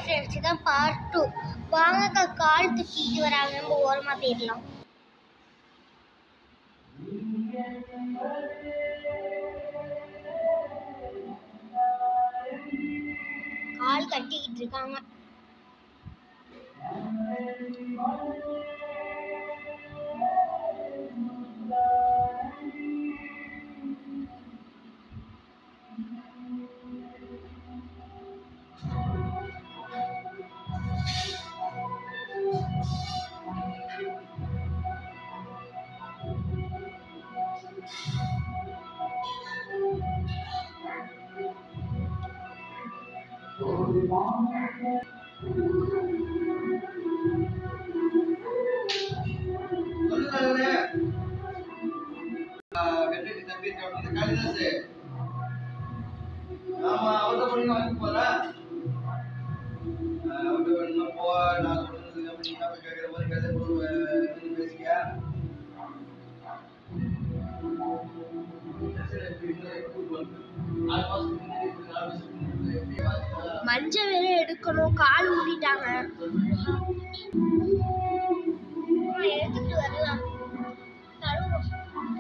Friends இதான் part two வாங்கக்கா கால் தூக்கிட்டு வராங்க நம்ம ஓரமாக போயிடலாம் கால் கட்டிக்கிட்டு இருக்காங்க சொல்லுதானே வெற்றி தம்பி அப்படின்னு காளிதாசு ஆமா அவர்கிட்ட பண்ணி வாங்கி போறா அவர்கிட்ட பண்ணா போ நான் சொல்றது அப்படி என்ன போய் கேட்கிற மாதிரி கதை போடுவேன் பேசிக்க மஞ்சள் வேற எடுக்கணும் கால் ஊடிட்டாங்க எடுத்துட்டு வரலாம் தருவோம்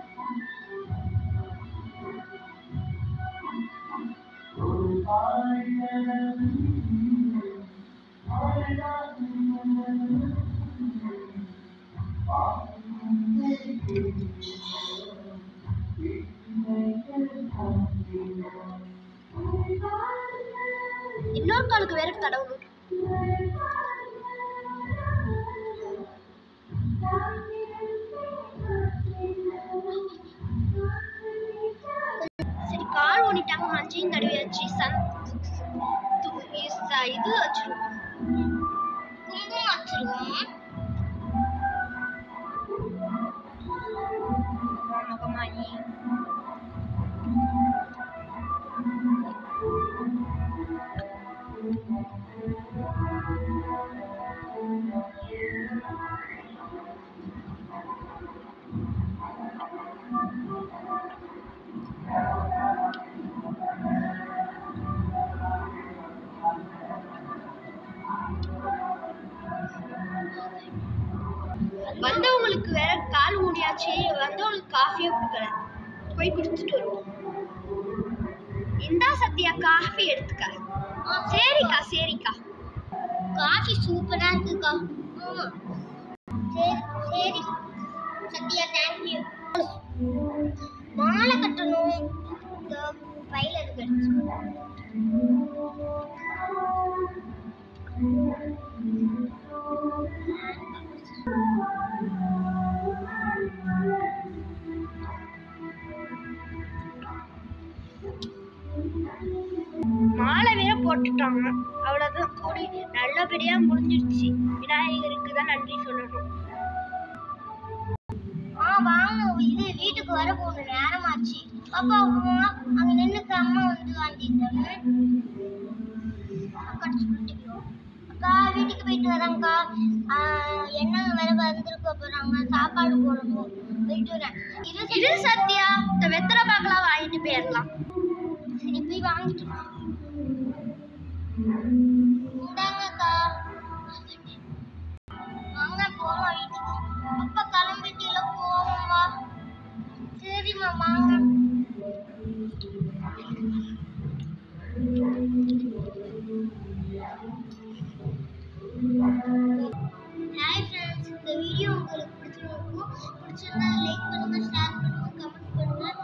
இன்னொரு காலுக்கு வேற தடவணும் சரி கால் ஓடிட்டாங்க மஞ்சையும் தடவியாச்சு சன் து- இ- ச- இது வச்சிருவோம் குங்குமம் வச்சிருவோம் முகமாயி வந்தவங்களுக்கு வேற கால் மூடியாச்சு வந்தவங்களுக்கு காஃபியே கொடுக்கல போய் குடிச்சிட்டு வருவோம் இந்தா சத்யா காஃபி எடுத்துக்க சரிக்கா சரிக்கா காஃபி சூப்பரா இருக்குக்கா சரி சரி சத்யா தேங்க்யூ மாலை கட்டணும் இந்த பையில இருக்கு மாலை வேற போட்டுட்டாங்க அவ்வளவுதான் கூடி நல்லபடியா முடிஞ்சிருச்சு விநாயகருக்கு தான் நன்றி சொல்லணும் ஆ வாங்க இது வீட்டுக்கு வர போன நேரமாச்சு அப்பா அம்மா அங்க நின்னுக்கு அம்மா வந்து வாங்கிட்டாங்க அக்கா வீட்டுக்கு போயிட்டு வரேன்க்கா ஆ, என்னங்க வேற வந்திருக்க போறாங்க சாப்பாடு போடணும் போயிட்டு வரேன் இரு இரு சத்யா இந்த வெத்தலை பாக்கலாம் வாங்கிட்டு போயிடலாம் சரி போய் வாங்கிட்டு வா. இந்தாங்கக்கா வாங்க போறோம் வீட்டுக்கு அப்பா கிளம்பிட்டீங்களா போவோம் வா சரிம்மா வாங்க ஹாய் ஃப்ரெண்ட்ஸ் இந்த வீடியோ உங்களுக்கு பிடிச்சிருக்கும் பிடிச்சிருந்தா லைக் பண்ணுங்க ஷேர் பண்ணுங்க கமெண்ட் பண்ணுங்க